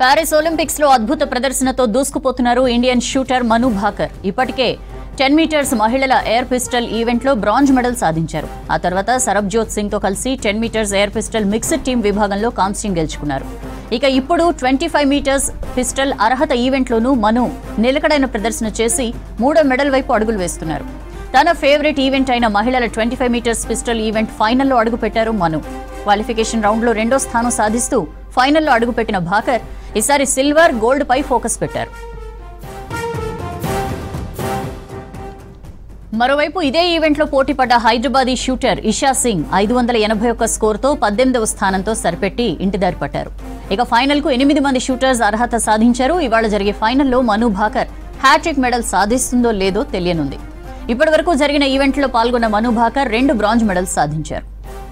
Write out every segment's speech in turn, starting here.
Paris Olympics లో అద్భుత ప్రదర్శనతో దూసుకుపోతున్నారు ఇండియన్ షూటర్ మను భాకర్ ఇప్పటికే టెన్ మీటర్స్ మహిళల ఎయిర్ పిస్టల్ ఈవెంట్ లో బ్రాంజ్ మెడల్ సాధించారు ఆ తర్వాత సరబ్జోత్ సింగ్ తో కలిసి ten metres air pistol mixed team విభాగంలో కాంస్యం గెలుచుకున్నారు ఇక ఇప్పుడు ట్వంటీ ఫైవ్ మీటర్స్ పిస్టల్ అర్హత ఈవెంట్లోనూ మను నిలకడైన ప్రదర్శన చేసి మూడో మెడల్ వైపు అడుగులు వేస్తున్నారు తన ఫేవరెట్ ఈవెంట్ అయిన మహిళల twenty five metres pistol event ఫైనల్లో అడుగుపెట్టారు మను క్వాలిఫికేషన్ రౌండ్లో రెండో స్థానం సాధిస్తూ ఫైనల్లో అడుగుపెట్టిన భాకర్ ఈసారి సిల్వర్ గోల్డ్ పై ఫోకస్ పెట్టారు మరోవైపు ఇదే ఈవెంట్లో పోటీపడ్డ హైదరాబాదీ షూటర్ ఇషా సింగ్ ఐదు వందల ఎనభై ఒక్క స్కోర్తో పద్దెనిమిదవ స్థానంతో సరిపెట్టి ఇంటిదారి పట్టారు ఇక ఫైనల్కు ఎనిమిది మంది షూటర్స్ అర్హత సాధించారు ఇవాళ జరిగే ఫైనల్లో మను భాకర్ హ్యాట్రిక్ మెడల్ సాధిస్తుందో లేదో తెలియనుంది ఇప్పటివరకు జరిగిన ఈవెంట్లో పాల్గొన్న మను భాకర్ రెండు బ్రాంజ్ మెడల్స్ సాధించారు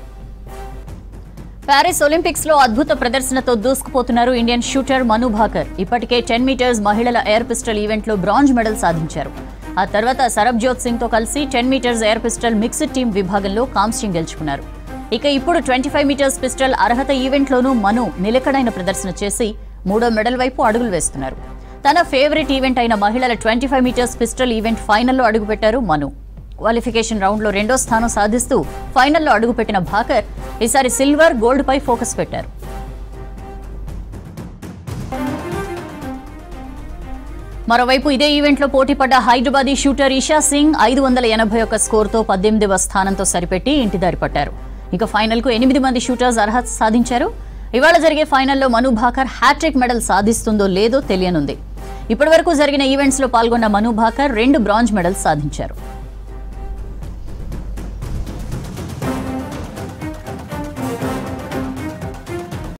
ప్యారిస్ ఒలింపిక్స్ లో అద్భుత ప్రదర్శనతో దూసుకుపోతున్నారు ఇండియన్ షూటర్ మను భాకర్ ఇప్పటికే టెన్ మీటర్స్ మహిళల ఎయిర్ పిస్టల్ ఈవెంట్ లో బ్రాంజ్ మెడల్ సాధించారు ఆ తర్వాత సరబ్జోత్ సింగ్ తో కలిసి ten metres air pistol mixed team విభాగంలో కాంస్యం గెలుచుకున్నారు ఇక ఇప్పుడు ట్వంటీ ఫైవ్ మీటర్స్ పిస్టల్ అర్హత ఈవెంట్లోనూ మను నిలకడైన ప్రదర్శన చేసి మూడో మెడల్ వైపు అడుగులు వేస్తున్నారు తన ఫేవరెట్ ఈవెంట్ అయిన మహిళల twenty five metres pistol event ఫైనల్లో అడుగుపెట్టారు మను క్వాలిఫికేషన్ రౌండ్లో రెండో స్థానం సాధిస్తూ ఫైనల్లో అడుగుపెట్టిన భాకర్ ఈసారి సిల్వర్ గోల్డ్ పై ఫోకస్ పెట్టారు మరోవైపు ఇదే ఈవెంట్లో పోటీపడ్డ హైదరాబాదీ షూటర్ ఇషా సింగ్ ఐదు వందల ఎనభై ఒక్క స్కోర్తో పద్దెనిమిదవ స్థానంతో సరిపెట్టి ఇంటిదారి పట్టారు ఇక ఫైనల్కు ఎనిమిది మంది షూటర్స్ అర్హత సాధించారు ఇవాళ జరిగే ఫైనల్లో మను భాకర్ హ్యాట్రిక్ మెడల్ సాధిస్తుందో లేదో తెలియనుంది ఇప్పటివరకు జరిగిన ఈవెంట్స్లో పాల్గొన్న మను భాకర్ రెండు బ్రాంజ్ మెడల్స్ సాధించారు